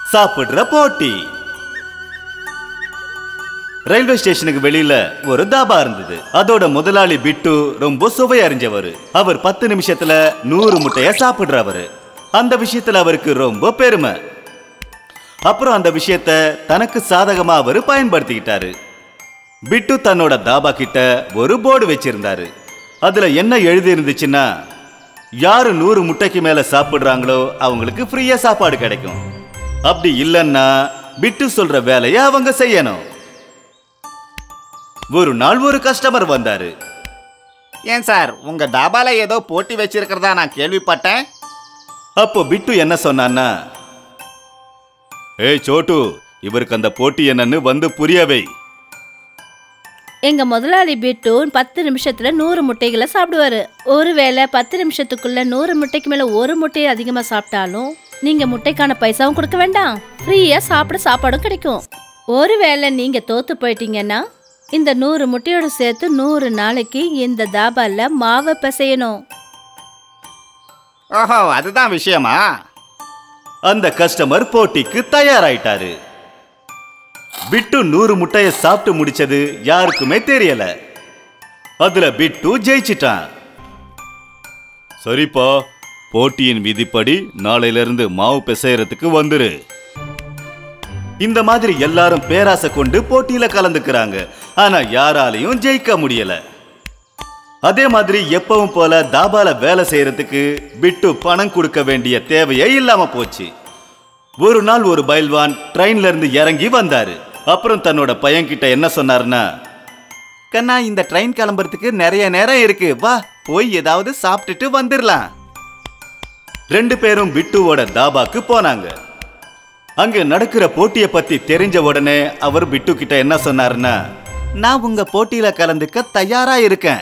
சாப்பிடுற போட்டி ரயில்வே ஸ்டேஷனுக்கு வெளியில ஒரு தாபா இருந்தது அதோட முதலாளி பிட்டு ரொம்ப சுவை அறிஞ்சவர் அவர் பத்து நிமிஷத்துல நூறு முட்டைய சாப்பிடுறவரு அந்த விஷயத்துல அவருக்கு ரொம்ப பெருமை அப்புறம் அந்த விஷயத்த தனக்கு சாதகமா அவர் பயன்படுத்திக்கிட்டாரு பிட்டு தன்னோட தாபா கிட்ட ஒரு போர்டு வச்சிருந்தாரு அதுல என்ன எழுதி இருந்துச்சுன்னா யாரு நூறு முட்டைக்கு மேல சாப்பிடுறாங்களோ அவங்களுக்கு ஃப்ரீயா சாப்பாடு கிடைக்கும் அப்படி இல்லைன்னா பிட்டு சொல்ற வேலையை அவங்க செய்யணும் ஒரு நாள் ஒரு கஸ்டமர் வந்தாரு ஏன் சார் உங்க தாபால ஏதோ போட்டி வச்சிருக்கிறதா நான் கேள்விப்பட்டேன் அப்போ பிட்டு என்ன சொன்னான்னா ஏய் சோட்டு இவருக்கு அந்த போட்டி என்னன்னு வந்து புரியவை எங்க முதலாளி பிட்டு பத்து நிமிஷத்துல நூறு முட்டைகளை சாப்பிடுவாரு ஒருவேளை பத்து நிமிஷத்துக்குள்ள நூறு முட்டைக்கு மேல ஒரு முட்டையை அதிகமா சாப்பிட்டாலும் நீங்க முட்டைக்கான பைசாவும் கொடுக்க வேண்டாம் ஃப்ரீயா சாப்பிட சாப்பாடும் கிடைக்கும் ஒருவேளை நீங்க தோத்து போயிட்டீங்கன்னா இந்த நூறு முட்டையோட சேர்த்து நூறு நாளைக்கு இந்த தாபால மாவை பிசையணும் ஓஹோ அதுதான் விஷயமா அந்த கஸ்டமர் போட்டிக்கு தயாராயிட்டாரு பிட்டு நூறு முட்டைய சாப்பிட்டு முடிச்சது யாருக்குமே தெரியல அதுல பிட்டு ஜெயிச்சிட்டான் சரிப்பா போட்டியின் விதிப்படி நாளையில இருந்து மாவு பிசையறதுக்கு வந்துரு இந்த மாதிரி எல்லாரும் பேராசை கொண்டு போட்டியில கலந்துக்கிறாங்க ஆனா யாராலையும் ஜெயிக்க முடியல அதே மாதிரி எப்பவும் போல தாபால வேலை செய்யறதுக்கு பிட்டு பணம் கொடுக்க வேண்டிய தேவையே இல்லாம போச்சு ஒரு நாள் ஒரு பைல்வான் ட்ரெயின்ல இருந்து இறங்கி வந்தாரு அப்புறம் தன்னோட பையன்கிட்ட என்ன சொன்னாருன்னா கண்ணா இந்த ட்ரெயின் கிளம்புறதுக்கு நிறைய நேரம் இருக்கு வா போய் ஏதாவது சாப்பிட்டுட்டு வந்துடலாம் ரெண்டு பேரும் பிட்டுவோட தாபாக்கு போனாங்க அங்க நடக்கிற போட்டிய பத்தி தெரிஞ்ச உடனே அவர் பிட்டு கிட்ட என்ன சொன்னாருன்னா நான் உங்க போட்டியில கலந்துக்க தயாரா இருக்கேன்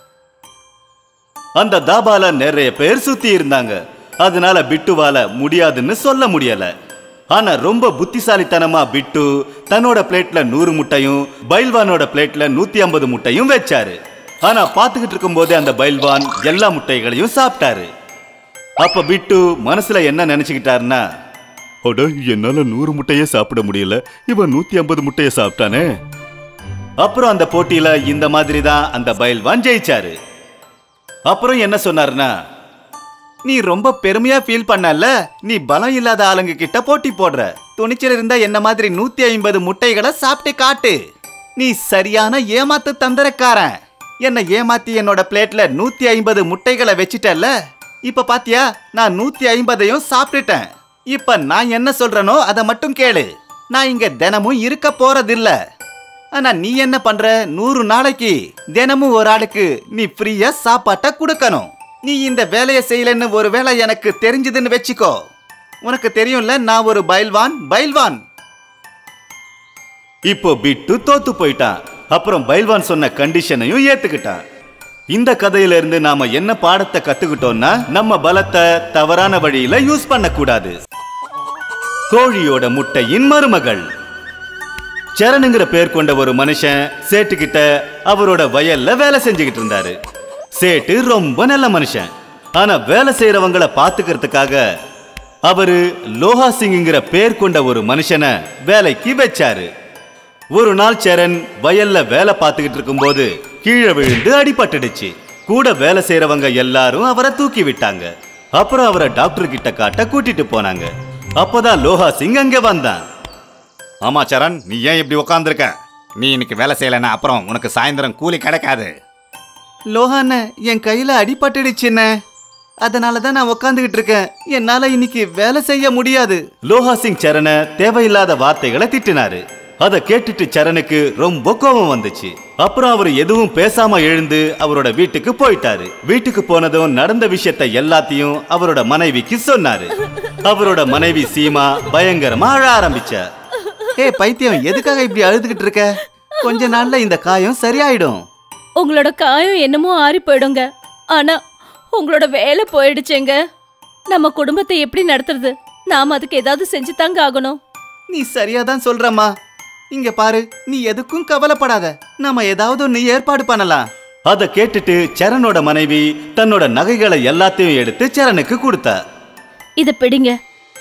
அந்த தாபால நிறைய பேர் சுத்தி இருந்தாங்க அதனால பிட்டுவால முடியாதுன்னு சொல்ல முடியல ஆனா ரொம்ப புத்திசாலித்தனமா பிட்டு தன்னோட பிளேட்ல நூறு முட்டையும் பைல்வானோட பிளேட்ல நூத்தி ஐம்பது முட்டையும் வச்சாரு ஆனா பாத்துக்கிட்டு இருக்கும்போதே அந்த பைல்வான் எல்லா முட்டைகளையும் சாப்பிட்டாரு அப்ப பிட்டு மனசுல என்ன நினைச்சுக்கிட்டாருன்னா அட என்னால நூறு முட்டையே சாப்பிட முடியல இவன் நூத்தி ஐம்பது முட்டைய சாப்பிட்டானே அப்புறம் அந்த போட்டியில இந்த மாதிரி தான் அந்த பைல்வான் ஜெயிச்சாரு அப்புறம் என்ன சொன்னாருன்னா நீ ரொம்ப பெருமையா ஃபீல் பண்ணல நீ பலம் இல்லாத ஆளுங்க கிட்ட போட்டி போடுற துணிச்சல் இருந்தா என்ன மாதிரி நூத்தி ஐம்பது முட்டைகளை சாப்பிட்டு காட்டு நீ சரியான ஏமாத்து தந்திரக்காரன் என்ன ஏமாத்தி என்னோட பிளேட்ல நூத்தி ஐம்பது முட்டைகளை வச்சிட்டல்ல இப்ப பாத்தியா நான் நூத்தி ஐம்பதையும் சாப்பிட்டுட்டேன் இப்ப நான் என்ன சொல்றேனோ அதை மட்டும் கேளு நான் இங்க தினமும் இருக்க போறதில்ல ஆனா நீ என்ன பண்ற நூறு நாளைக்கு தினமும் ஒரு ஆளுக்கு நீ ஃப்ரீயா சாப்பாட்டை கொடுக்கணும் நீ இந்த வேலையை செய்யலன்னு ஒரு வேலை எனக்கு தெரிஞ்சதுன்னு வச்சுக்கோ உனக்கு தெரியும்ல நான் ஒரு பைல்வான் பைல்வான் இப்போ பிட்டு தோத்து போயிட்டான் அப்புறம் பைல்வான் சொன்ன கண்டிஷனையும் ஏத்துக்கிட்டான் இந்த கதையில இருந்து நாம என்ன பாடத்தை கத்துக்கிட்டோம்னா நம்ம பலத்தை தவறான வழியில யூஸ் பண்ணக்கூடாது கோழியோட முட்டையின் மருமகள் சரணுங்கிற பேர் கொண்ட ஒரு மனுஷன் சேட்டுக்கிட்ட அவரோட வயல்ல வேலை செஞ்சுக்கிட்டு இருந்தாரு சேட்டு ரொம்ப நல்ல மனுஷன் ஆனா வேலை செய்யறவங்கள பாத்துக்கிறதுக்காக அவரு லோஹா சிங்ங்கிற பேர் கொண்ட ஒரு மனுஷனை வேலைக்கு வச்சாரு ஒரு நாள் சரண் வயல்ல வேலை பார்த்துக்கிட்டு இருக்கும்போது கீழே விழுந்து அடிபட்டுடுச்சு கூட வேலை செய்யறவங்க எல்லாரும் அவரை தூக்கி விட்டாங்க அப்புறம் அவரை டாக்டர் கிட்ட காட்ட கூட்டிட்டு போனாங்க அப்பதான் லோஹா சிங் அங்க வந்தான் ஆமா சரண் நீ ஏன் இப்படி உட்காந்துருக்க நீ இன்னைக்கு வேலை செய்யலைன்னா அப்புறம் உனக்கு சாயந்தரம் கூலி கிடைக்காது லோஹாண்ண என் கையில அடிபட்டுடுச்சுண்ணே அதனால தான் நான் உட்காந்துக்கிட்டு இருக்கேன் என்னால இன்னைக்கு வேலை செய்ய முடியாது லோஹா சிங் சரண தேவையில்லாத வார்த்தைகளை திட்டினாரு அதை கேட்டுட்டு சரணுக்கு ரொம்ப கோபம் வந்துச்சு அப்புறம் அவர் எதுவும் பேசாம எழுந்து அவரோட வீட்டுக்கு போயிட்டாரு வீட்டுக்கு போனதும் நடந்த விஷயத்தை எல்லாத்தையும் அவரோட மனைவிக்கு சொன்னாரு அவரோட மனைவி சீமா பயங்கரமா அழ ஆரம்பிச்சா ஏ பைத்தியம் எதுக்காக இப்படி அழுதுகிட்டு இருக்க கொஞ்ச நாள்ல இந்த காயம் சரியாயிடும் உங்களோட காயம் என்னமோ ஆறி போயிடுங்க ஆனா உங்களோட வேலை போயிடுச்சேங்க நம்ம குடும்பத்தை எப்படி நடத்துறது நாம அதுக்கு ஏதாவது செஞ்சு தாங்க ஆகணும் நீ சரியா தான் சொல்றம்மா இங்க பாரு நீ எதுக்கும் கவலைப்படாத நாம ஏதாவது ஒன்னு ஏற்பாடு பண்ணலாம் அதை கேட்டுட்டு சரணோட மனைவி தன்னோட நகைகளை எல்லாத்தையும் எடுத்து சரணுக்கு கொடுத்தா இத பிடிங்க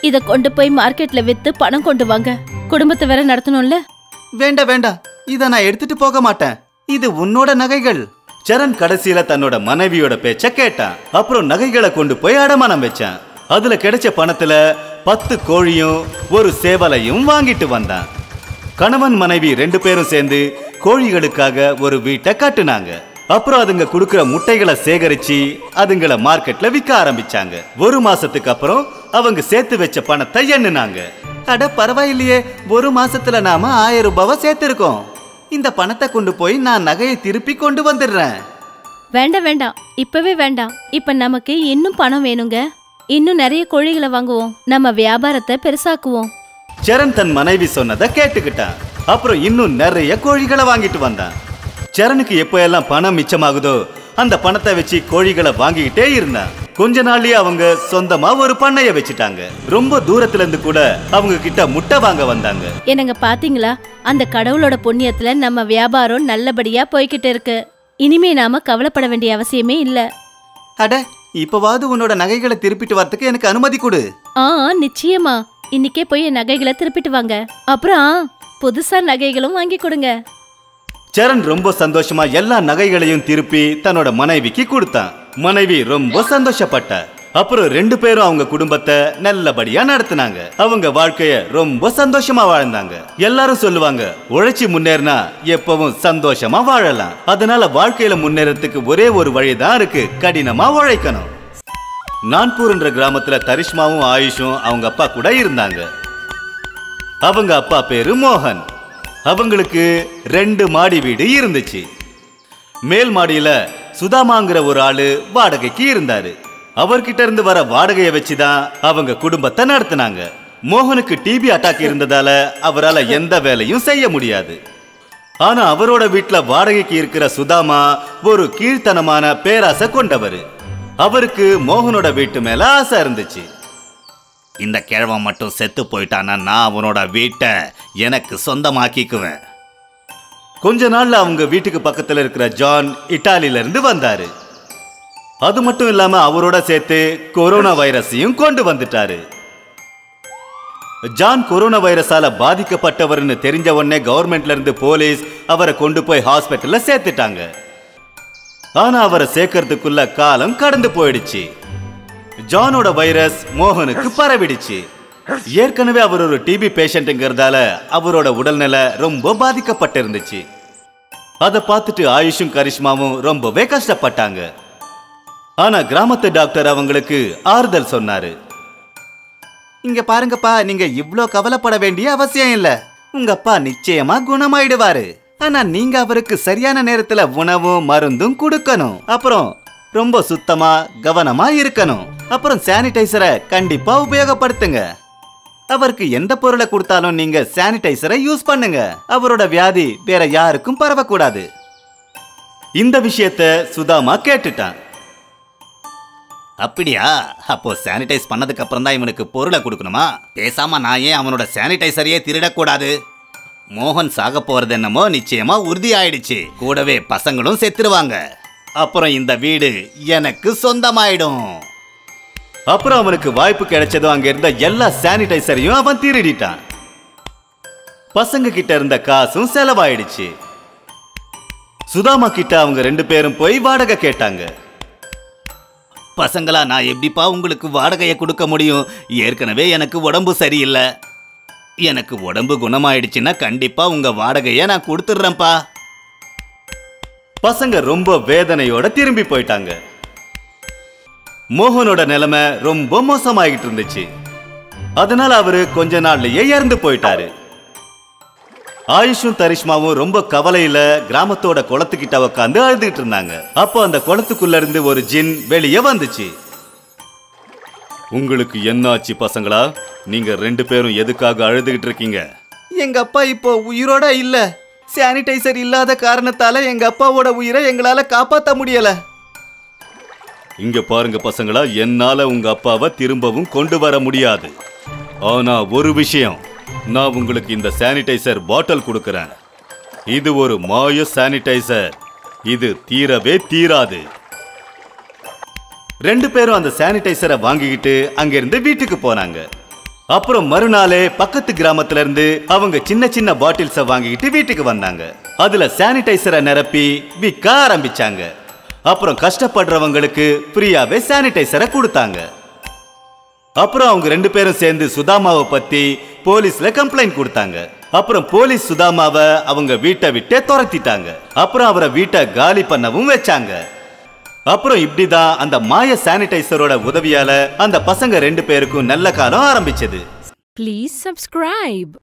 இத கொண்டு போய் மார்க்கெட்ல வித்து பணம் கொண்டு வாங்க குடும்பத்தை வேற நடத்தணும்ல வேண்டாம் வேண்டாம் இத நான் எடுத்துட்டு போக மாட்டேன் இது உன்னோட நகைகள் சரண் கடைசியில தன்னோட மனைவியோட பேச்ச கேட்டான் அப்புறம் நகைகளை கொண்டு போய் அடமானம் வச்சான் அதுல கிடைச்ச பணத்துல பத்து கோழியும் ஒரு சேவலையும் வாங்கிட்டு வந்தான் கணவன் மனைவி ரெண்டு பேரும் சேர்ந்து கோழிகளுக்காக ஒரு வீட்டை கட்டுனாங்க அப்புறம் அதுங்க கொடுக்கிற முட்டைகளை சேகரிச்சு அதுங்கள மார்க்கெட்ல விற்க ஆரம்பிச்சாங்க ஒரு மாசத்துக்கு அப்புறம் அவங்க சேர்த்து வச்ச பணத்தை எண்ணுனாங்க அட பரவாயில்லையே ஒரு மாசத்துல நாம ஆயிரம் ரூபாவை சேர்த்திருக்கோம் இந்த பணத்தை கொண்டு போய் நான் நகையை திருப்பி கொண்டு வந்துடுறேன் வேண்டாம் வேண்டாம் இப்பவே வேண்டாம் இப்ப நமக்கு இன்னும் பணம் வேணுங்க இன்னும் நிறைய கோழிகளை வாங்குவோம் நம்ம வியாபாரத்தை பெருசாக்குவோம் சரண் தன் மனைவி சொன்னதை கேட்டுக்கிட்டான் அப்புறம் இன்னும் நிறைய கோழிகளை வாங்கிட்டு வந்தான் சரணுக்கு எப்போ எல்லாம் பணம் மிச்சமாகுதோ அந்த பணத்தை வச்சு கோழிகளை வாங்கிக்கிட்டே இருந்தான் கொஞ்ச நாள்லயே அவங்க சொந்தமா ஒரு பண்ணைய வச்சுட்டாங்க ரொம்ப தூரத்துல இருந்து கூட அவங்க கிட்ட முட்டை வாங்க வந்தாங்க என்னங்க பாத்தீங்களா அந்த கடவுளோட புண்ணியத்துல நம்ம வியாபாரம் நல்லபடியா போய்கிட்டு இருக்கு இனிமே நாம கவலைப்பட வேண்டிய அவசியமே இல்ல அட இப்பவாவது உன்னோட நகைகளை திருப்பிட்டு வரதுக்கு எனக்கு அனுமதி கொடு ஆ நிச்சயமா இன்னைக்கே போய் என் நகைகளை திருப்பிட்டு வாங்க அப்புறம் புதுசா நகைகளும் வாங்கி கொடுங்க சரண் ரொம்ப சந்தோஷமா எல்லா நகைகளையும் திருப்பி தன்னோட மனைவிக்கு கொடுத்தான் மனைவி ரொம்ப சந்தோஷப்பட்டா அப்புறம் ரெண்டு பேரும் அவங்க குடும்பத்தை நல்லபடியா நடத்துனாங்க அவங்க வாழ்க்கைய ரொம்ப சந்தோஷமா வாழ்ந்தாங்க எல்லாரும் சொல்லுவாங்க உழைச்சி முன்னேறினா எப்பவும் சந்தோஷமா வாழலாம் அதனால வாழ்க்கையில முன்னேறதுக்கு ஒரே ஒரு வழிதான் இருக்கு கடினமா உழைக்கணும் நான்பூர்ன்ற கிராமத்துல தரிஷ்மாவும் ஆயுஷும் அவங்க அப்பா கூட இருந்தாங்க அவங்க அப்பா பேரு மோகன் அவங்களுக்கு ரெண்டு மாடி வீடு இருந்துச்சு மேல் மாடியில சுதாமாங்கிற ஒரு ஆளு வாடகைக்கு இருந்தாரு அவர்கிட்ட இருந்து வர வாடகையை வச்சுதான் அவங்க குடும்பத்தை நடத்துனாங்க மோகனுக்கு டிபி அட்டாக் இருந்ததால அவரால எந்த வேலையும் செய்ய முடியாது ஆனா அவரோட வீட்ல வாடகைக்கு இருக்கிற சுதாமா ஒரு கீழ்த்தனமான பேராசை கொண்டவர் அவருக்கு மோகனோட வீட்டு மேல ஆசை இருந்துச்சு இந்த கிழவன் மட்டும் செத்து போயிட்டானா நான் அவனோட வீட்டை எனக்கு சொந்தமாக்கிக்குவேன் கொஞ்ச நாள்ல அவங்க வீட்டுக்கு பக்கத்துல இருக்கிற ஜான் இட்டாலில இருந்து வந்தாரு அது மட்டும் இல்லாம அவரோட சேர்த்து கொரோனா வைரஸையும் கொண்டு வந்துட்டாரு ஜான் கொரோனா வைரஸால பாதிக்கப்பட்டவர்னு தெரிஞ்ச உடனே கவர்மெண்ட்ல இருந்து போலீஸ் அவரை கொண்டு போய் ஹாஸ்பிட்டல்ல சேர்த்துட்டாங்க ஆனா அவரை சேர்க்கறதுக்குள்ள காலம் கடந்து போயிடுச்சு ஜானோட வைரஸ் மோகனுக்கு பரவிடுச்சு ஏற்கனவே அவர் ஒரு டிபி பேஷண்ட்டுங்கிறதால அவரோட உடல்நிலை ரொம்ப பாதிக்கப்பட்டிருந்துச்சு அதை பார்த்துட்டு ஆயுஷும் கரிஷ்மாவும் ரொம்பவே கஷ்டப்பட்டாங்க ஆனா கிராமத்து டாக்டர் அவங்களுக்கு ஆறுதல் சொன்னாரு இங்க பாருங்கப்பா நீங்க இவ்ளோ கவலைப்பட வேண்டிய அவசியம் இல்ல உங்க அப்பா நிச்சயமா குணமாயிடுவாரு ஆனா நீங்க அவருக்கு சரியான நேரத்துல உணவும் மருந்தும் கொடுக்கணும் அப்புறம் ரொம்ப சுத்தமா கவனமா இருக்கணும் அப்புறம் சானிடைசரை கண்டிப்பா உபயோகப்படுத்துங்க அவருக்கு எந்த பொருளை கொடுத்தாலும் நீங்க சானிடைசரை யூஸ் பண்ணுங்க அவரோட வியாதி வேற யாருக்கும் பரவக்கூடாது இந்த விஷயத்த சுதாமா கேட்டுட்டான் அப்படியா அப்போ சானிடைஸ் பண்ணதுக்கு அப்புறம் தான் இவனுக்கு பொருளை கொடுக்கணுமா பேசாம நான் ஏன் அவனோட சானிடைசரையே திருடக்கூடாது மோகன் சாக போறது என்னமோ நிச்சயமா உறுதி ஆயிடுச்சு கூடவே பசங்களும் செத்துருவாங்க அப்புறம் இந்த வீடு எனக்கு சொந்தமாயிடும் அப்புறம் அவனுக்கு வாய்ப்பு கிடைச்சதும் அங்க இருந்த எல்லா சானிடைசரையும் அவன் திருடிட்டான் பசங்க கிட்ட இருந்த காசும் செலவாயிடுச்சு சுதாமா கிட்ட அவங்க ரெண்டு பேரும் போய் வாடகை கேட்டாங்க பசங்களா நான் எப்படிப்பா உங்களுக்கு வாடகையை கொடுக்க முடியும் ஏற்கனவே எனக்கு உடம்பு சரியில்லை எனக்கு உடம்பு குணமாயிடுச்சுன்னா கண்டிப்பா உங்க வாடகையை நான் கொடுத்துட்றேன்ப்பா பசங்க ரொம்ப வேதனையோட திரும்பி போயிட்டாங்க மோகனோட நிலைமை ரொம்ப மோசமாகிட்டு இருந்துச்சு அதனால அவரு கொஞ்ச நாள்லயே இறந்து போயிட்டாரு ஆயுஷும் தரிஷ்மாவும் ரொம்ப கவலையில கிராமத்தோட குளத்துக்கிட்ட உட்காந்து அழுதுகிட்டு இருந்தாங்க அப்போ அந்த குளத்துக்குள்ள இருந்து ஒரு ஜின் வெளியே வந்துச்சு உங்களுக்கு என்ன ஆச்சு பசங்களா நீங்க ரெண்டு பேரும் எதுக்காக அழுதுகிட்டு இருக்கீங்க எங்க அப்பா இப்போ உயிரோட இல்ல சானிடைசர் இல்லாத காரணத்தால எங்க அப்பாவோட உயிரை எங்களால காப்பாத்த முடியல இங்க பாருங்க பசங்களா என்னால உங்க அப்பாவை திரும்பவும் கொண்டு வர முடியாது ஆனா ஒரு விஷயம் நான் உங்களுக்கு இந்த சானிடைசர் பாட்டில் கொடுக்கறேன் இது ஒரு மாய சானிடைசர் இது தீரவே தீராது ரெண்டு பேரும் அந்த சானிடைசரை வாங்கிக்கிட்டு அங்கிருந்து வீட்டுக்கு போனாங்க அப்புறம் மறுநாளே பக்கத்து கிராமத்துல இருந்து அவங்க சின்ன சின்ன பாட்டில்ஸ வாங்கிக்கிட்டு வீட்டுக்கு வந்தாங்க அதுல சானிடைசரை நிரப்பி விற்க ஆரம்பிச்சாங்க அப்புறம் கஷ்டப்படுறவங்களுக்கு ஃப்ரீயாவே சானிடைசரை கொடுத்தாங்க அப்புறம் அவங்க ரெண்டு பேரும் சேர்ந்து சுதாமாவை பத்தி போலீஸ்ல கம்ப்ளைண்ட் கொடுத்தாங்க அப்புறம் போலீஸ் சுதாமாவை அவங்க வீட்டை விட்டே துரத்திட்டாங்க அப்புறம் அவரை வீட்டை காலி பண்ணவும் வச்சாங்க அப்புறம் இப்படிதான் அந்த மாய சானிடைசரோட உதவியால அந்த பசங்க ரெண்டு பேருக்கும் நல்ல காலம் ஆரம்பிச்சது Please subscribe.